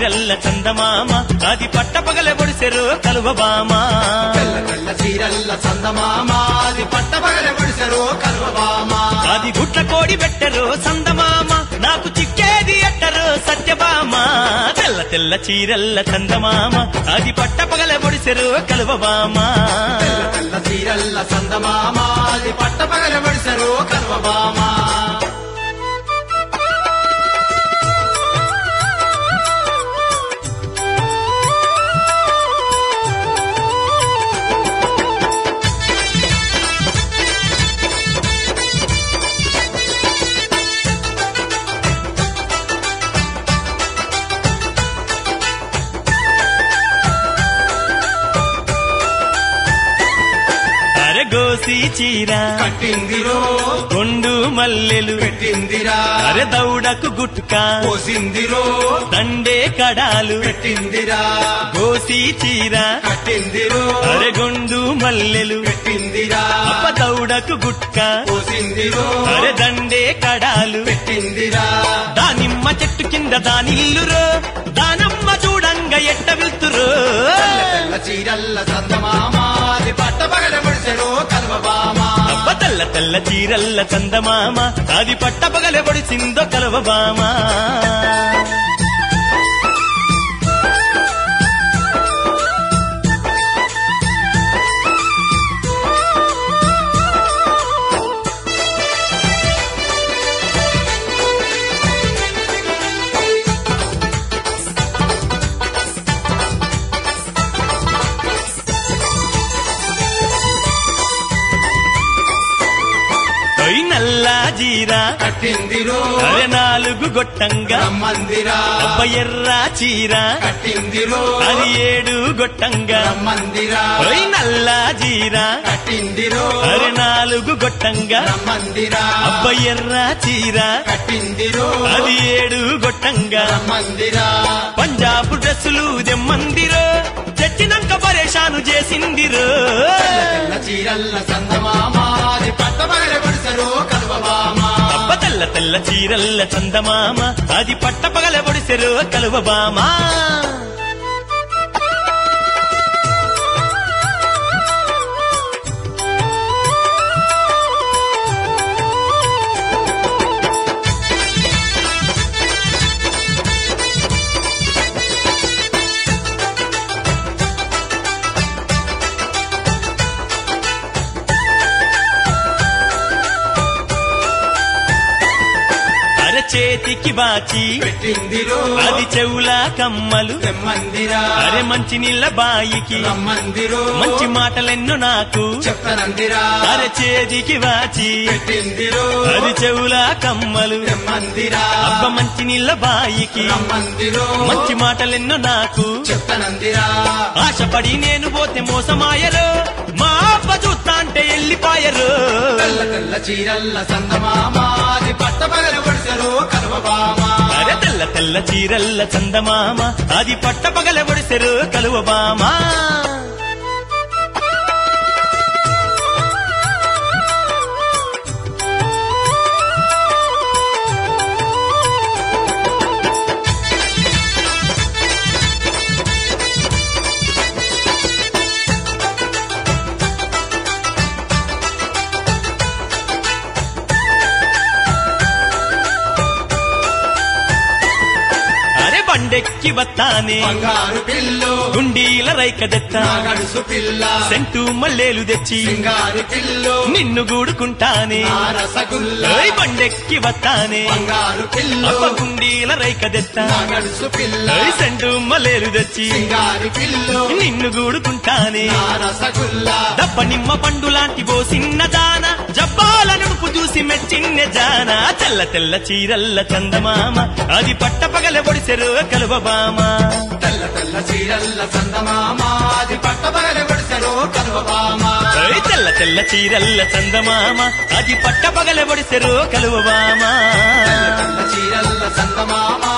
చీరల్ల చందమామ అది పట్టపగల పొడిసెరు కలువబామా తెల్ల తెల్ల చీరల్ల చందమామ అది పట్టపగల గుడిసెరు కలువబామ అది గుట్ల కోడి పెట్టరు సందమామ నాకు చిక్కేది ఎట్టరు సత్యభామ తెల్ల తెల్ల చీరల్ల చందమామ అది పట్టపగల పొడిసెరు కలువబామా తెల్ల తెల్ల చీరల్ల చందమామ అది పట్టపగల గుడిసెరు కలువబామ అరగోసి చీర కట్టిందిరో కొండు మల్లెలు పెట్టిందిరా అరె దౌడకు గుట్క పోసిందిరో దండే కడాలు పెట్టిందిరా గోసి చీర కట్టిందిరో అరెగొండు మల్లెలు పెట్టిందిరా అప్ప దౌడకు గుట్క పోసిందిరో అరె దండే కడాలు పెట్టిందిరా దానిమ్మ చెట్టు కింద దానిల్లురో దానమ్మ చూడంగ ఎట్ట వెళ్తురు తెల్ల తెల్ల చీరల్ల చందమామ అది పట్టపగల గుడిసెరు కలువబామ అబ్బ తెల్ల తెల్ల చీరల్ల చందమామ అది పట్టపగల పొడిసిందో కలవబామా తొయ్ నల్లా జీరా కట్టిందిరో అరె నాలుగు గొట్టంగా రమ్మందిరా అబ్బ ఎర్ర చీర కట్టిందిరో అది ఏడు గొట్టంగా రమ్మందిరా తొయ్ నల్లా జీరా కట్టిందిరో అరె నాలుగు గొట్టంగా రమ్మందిరా అబ్బ ఎర్ర చీర కట్టిందిరో అది ఏడు గొట్టంగా రమ్మందిరా పంజాబ్ డ్రెస్సులు దెమ్మందిరో తెచ్చినాక పరేషాను చేసిందిరో తెల్ల తెల్ల చీరల్ల చందమామ అది పట్టపగల గుడిసెరు కలువబామ అబ్బ తెల్ల తెల్ల చీరల్ల చందమామ అది పట్టపగల పొడిసెరు కలువబామా అరచేతికి బాచి పెట్టిందిరో అది చెవుల కమ్మలు రమ్మందిరా అరే మంచి నీళ్ళ బాయికి రమ్మందిరో మంచి మాటలెన్నో నాకు చెప్తానందిరా అరచేతికి వాచి పెట్టిందిరో అది చెవుల కమ్మలు రమ్మందిరా అబ్బ మంచి నీళ్ళ బాయికి రమ్మందిరో మంచి మాటలెన్నో నాకు చెప్తానందిరా ఆశపడి నేను పోతే మోసమాయరు మా అబ్బ చూస్తా అంటే ఎల్లిపాయరు తెల్ల తెల్ల చీరల్ల చందమామ అది పట్టపగల గుడిసెరు కలువబామ అరే తెల్ల తెల్ల చీరల్ల చందమామ అది పట్టపగల పొడిసెరు కలువబామా అరే బండెక్కి వత్తానే బంగారు పిల్లు గుండీల రైకదెత్త నా గడుసు పిల్ల సెంటు మల్లేలు తెచ్చి సింగారు పిల్లు నిన్ను గూడుకుంటానే నా రసగుల్ల ఓయ్ బండెక్కి వత్తానే బంగారు పిల్లు అబ్బ గుండీల రైకదెత్త నా గడుసు పిల్ల ఓయ్ సెంటు మల్లేలు తెచ్చి సింగారు పిల్లు నిన్ను గూడుకుంటానే నా రసగుల్ల దప్ప నిమ్మ పండు లాంటి ఓ సిన్న దాన జబ్బాల నుడుపు చూసి మెచ్చిన్న జాన తెల్ల తెల్ల చీరల్ల చందమామ అది పట్టపగల పొడిసెరు కలువబామ తెల్ల తెల్ల చీరల్ల చందమామ అది పట్టపగల గుడిసెరు కలువబామ ఓయ్ తెల్ల తెల్ల చీరల్ల చందమామ అది పట్టపగల పొడిసెరు కలువబామ తెల్ల తెల్ల చీరల్ల చందమామ